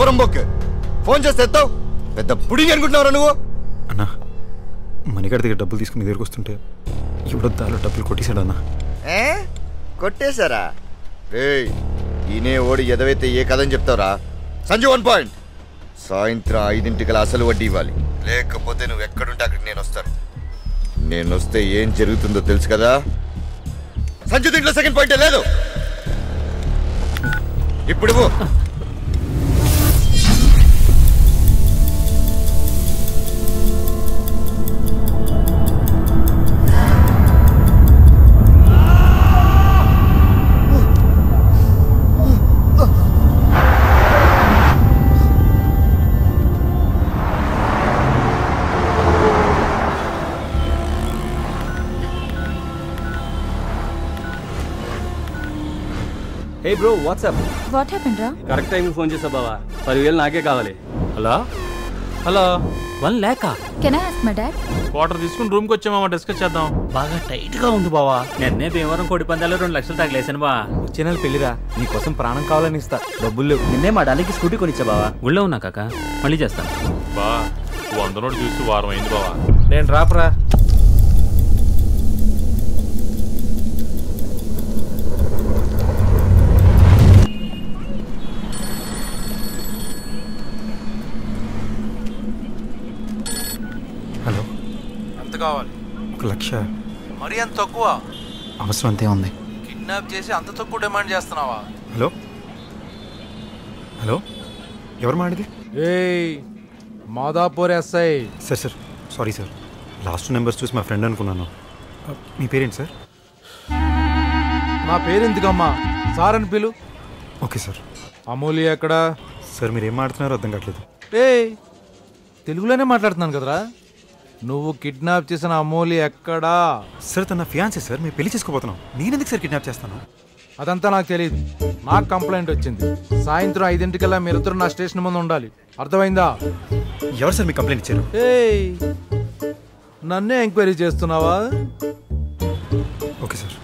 పొరంబోక్ phone చేస్తే ఎత్తావు పెద్ద pudding అనుకుంటున్నావురా నువ్వు అన్నా మణిగారి దగ్గర డబ్బులు తీసుకుని దగ్గరకు వస్తుంటే ఎవడో దాలో డబ్బులు కొట్టేశాడు అన్న ఏ కొట్టేశారా రేయ్ ఈయనే ఓడి ఎదవైతే ఏ కథని చెప్తావురా సంజు వన్ పాయింట్ సాయంత్రం ఐదింటికల అసలు వడ్డీ ఇవ్వాలి లేకపోతే నువ్వు ఎక్కడుంటే అక్కడికి నేను వస్తాను నేను వస్తే ఏం జరుగుతుందో తెలుసు కదా సంజు దీంట్లో సెకండ్ పాయింటే లేదు ఇప్పుడు ఇవ్వు. Hey bro WhatsApp what happen రా కరెక్ట్ టైంకి ఫోన్ చేసా బావా పదివేలు నాకే కావాలి హలో హలో వన్ లేక can I ask my dad quarter తీసుకుని రూమ్కి వచ్చామా డిస్కస్ చేద్దాం బాగా టైట్ గా ఉంది బావా నిన్నే భీమవరం కోడి పందాలు రెండు లక్షలు తగిలేసాను బా వచ్చే నెల పెళ్లిరా నీకోసం ప్రాణం కావాలని ఇస్తా డబ్బులు లేవు నిన్నే మా డాలీకి స్కూటీ కొనిచ్చా బావా గుళ్ళో ఉన్నా కాక మళ్ళీ చేస్తాను బా వంద నోటు చూసి వారం అయింది బావా నేను రాపరా హలో ఎంత కావాలి ఒక లక్ష మరి అంత తక్కువ అవసరం అంతే ఉంది కిడ్నాప్ చేసి అంత తక్కువ డిమాండ్ చేస్తున్నావా హలో హలో ఎవరు మాడిది ఏయ్ Madhapur SI sir sir sorry sir last numbers చూసి మా ఫ్రెండ్ అనుకున్నాను ఆ, మీ పేరెంట్ సార్ నా పేరెందుకమ్మా సార్ అని పిలు ఓకే సార్ అమూల్య ఎక్కడ సార్ మీరు ఏం మాడుతున్నారో అర్థం కావట్లేదు ఏయ్ తెలుగులోనే మాట్లాడుతున్నాను కదరా నువ్వు కిడ్నాప్ చేసిన అమూల్య ఎక్కడా సార్ తన ఫియాన్సీ సార్ మేము పెళ్లి చేసుకోబోతున్నాం నేను ఎందుకు సార్ కిడ్నాప్ చేస్తాను అదంతా నాకు తెలియదు నాకు కంప్లైంట్ వచ్చింది సాయంత్రం ఐదింటికల్లా మీరిద్దరు నా స్టేషన్ ముందు ఉండాలి అర్థమైందా ఎవరు సార్ మీకు కంప్లైంట్ ఇచ్చారు ఏయ్ నన్నే ఎంక్వైరీ చేస్తున్నావా ఓకే సార్